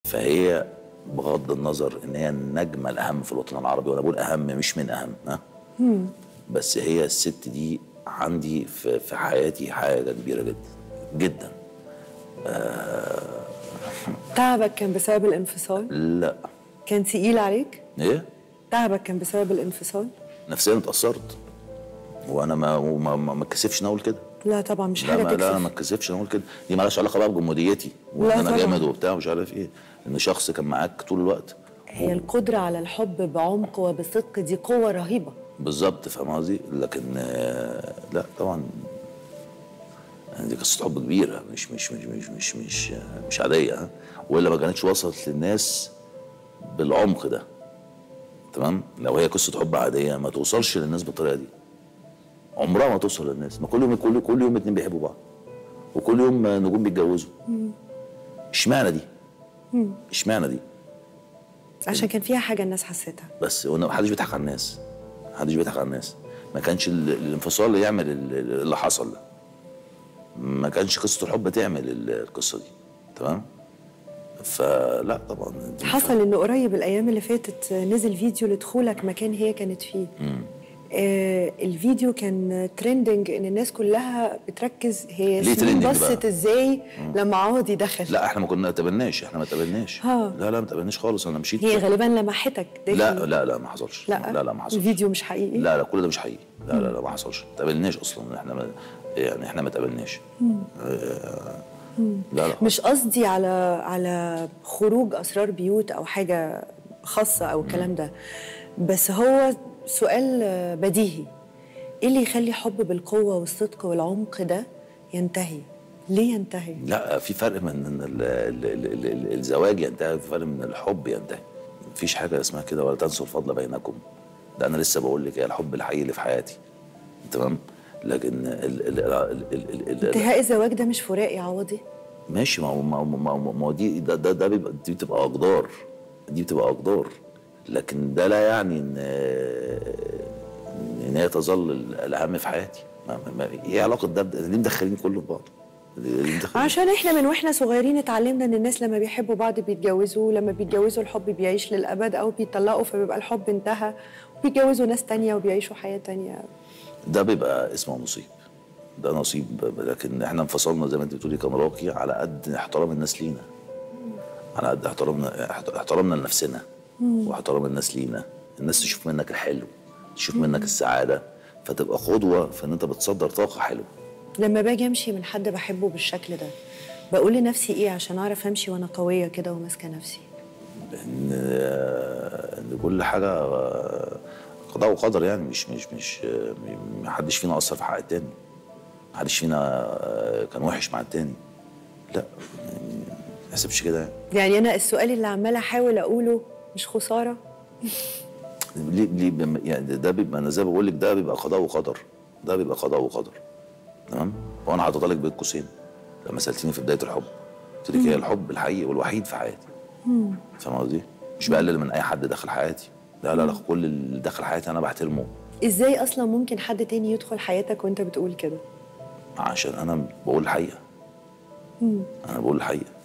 فهي بغض النظر ان هي النجمه الاهم في الوطن العربي وانا بقول اهم مش من اهم ها بس هي الست دي عندي في, في حياتي حاجه كبيره جدا جدا تعبك كان بسبب الانفصال لا كان تقيل عليك ايه تعبك كان بسبب الانفصال نفسيا اتاثرت وانا ما ما ما ما اتكسفش إن اقول كده لا طبعا مش لا حاجه ما لا ما تكسف اتكسفش إن اقول كده دي مالهاش علاقه بقى بجموديتي وان لا انا طبعاً. جامد وبتاع ومش عارف ايه ان شخص كان معاك طول الوقت هي القدره على الحب بعمق وبصدق دي قوه رهيبه بالظبط فاهم قصدي لكن آه، لا طبعا يعني دي قصه حب كبيره مش مش مش مش مش مش, آه، مش عاديه ها والا ما كانتش وصلت للناس بالعمق ده تمام لو هي قصه حب عاديه ما توصلش للناس بالطريقه دي عمرها ما توصل للناس ما كل يوم كل كل يوم اتنين بيحبوا بعض وكل يوم آه، نجوم بيتجوزوا اشمعنى دي اشمعنى دي عشان كان فيها حاجه الناس حسيتها بس هو محدش بيضحك على الناس محدش بيضحك على الناس ما كانش ال- الانفصال اللي يعمل ال- اللي حصل ده ما كانش قصه الحب تعمل ال- القصه دي تمام فلا طبعا دي حصل انه قريب الايام اللي فاتت نزل فيديو لدخولك مكان هي كانت فيه آه الفيديو كان ترندنج ان الناس كلها بتركز هي ليه ياسمين trending بصت بقى؟ ازاي لما عوضي دخل لا احنا ما كنا تقابلناش احنا ما تقابلناش ها. لا لا ما تقابلناش خالص انا مشيت هي غالبا لمحتك داخل لا لا لا ما حصلش لا لا لا ما حصلش الفيديو مش حقيقي لا لا كل ده مش حقيقي لا لا لا ما حصلش ما تقابلناش اصلا احنا ما يعني احنا ما تقابلناش آه، لا لا مش قصدي على على خروج اسرار بيوت او حاجه خاصه او الكلام ده بس هو سؤال آه، بديهي ايه اللي يخلي حب بالقوه والصدق والعمق ده ينتهي ليه ينتهي لا في فرق من ان ال- ال- ال- ال- ال- الزواج ينتهي في فرق من الحب ينتهي مفيش حاجه اسمها كده ولا تنسوا الفضل بينكم ده انا لسه بقول لك ايه الحب الحقيقي اللي في حياتي تمام لكن ال ال ال ال ال ال انتهاء الزواج ده مش فراق يا عوضي ماشي ما هو ما هو ما هو, ما هو دي ده ده, ده بيبقى دي بتبقى اقدار دي بتبقى اقدار لكن ده لا يعني ان ان هي تظل ال- الاهم في حياتي ما ما ما ايه علاقه ده بده؟ ليه مدخلين كله في بعض؟ ليه مدخلين عشان احنا من واحنا صغيرين اتعلمنا ان الناس لما بيحبوا بعض بيتجوزوا لما بيتجوزوا الحب بيعيش للابد او بيطلقوا فبيبقى الحب انتهى وبيتجوزوا ناس تانية وبيعيشوا حياة تانية ده بيبقى اسمه نصيب ده نصيب لكن احنا انفصلنا زي ما انت بتقولي كان راقي على قد احترام الناس لينا على قد احترامنا احت- احترامنا لنفسنا واحترام الناس لينا الناس تشوف منك الحلو تشوف منك السعاده فتبقى قدوه في ان انت بتصدر طاقه حلوه لما باجي امشي من حد بحبه بالشكل ده بقول لنفسي ايه عشان اعرف امشي وانا قوية كده وماسكة نفسي ان ان كل حاجه آه، قضاء وقدر يعني مش مش مش آه، ما حدش فينا اثر في حق التاني ما حدش فينا آه، كان وحش مع التاني لا يعني ما يحسبش كده يعني يعني انا السؤال اللي عمالة احاول اقوله مش خسارة ليه ليه بم- يعني ده- ده بيبقى انا زي ما بقول لك ده بيبقى قضاء وقدر ده بيبقى قضاء وقدر تمام وانا حاطط لك بين قوسين لما سالتني في بدايه الحب قلت لك هي الحب الحقيقي والوحيد في حياتي فاهم قصدي؟ مش بقلل من اي حد دخل حياتي لا لا لا كل اللي دخل حياتي انا بحترمه ازاي اصلا ممكن حد تاني يدخل حياتك وانت بتقول كده عشان انا بقول الحقيقه انا بقول الحقيقه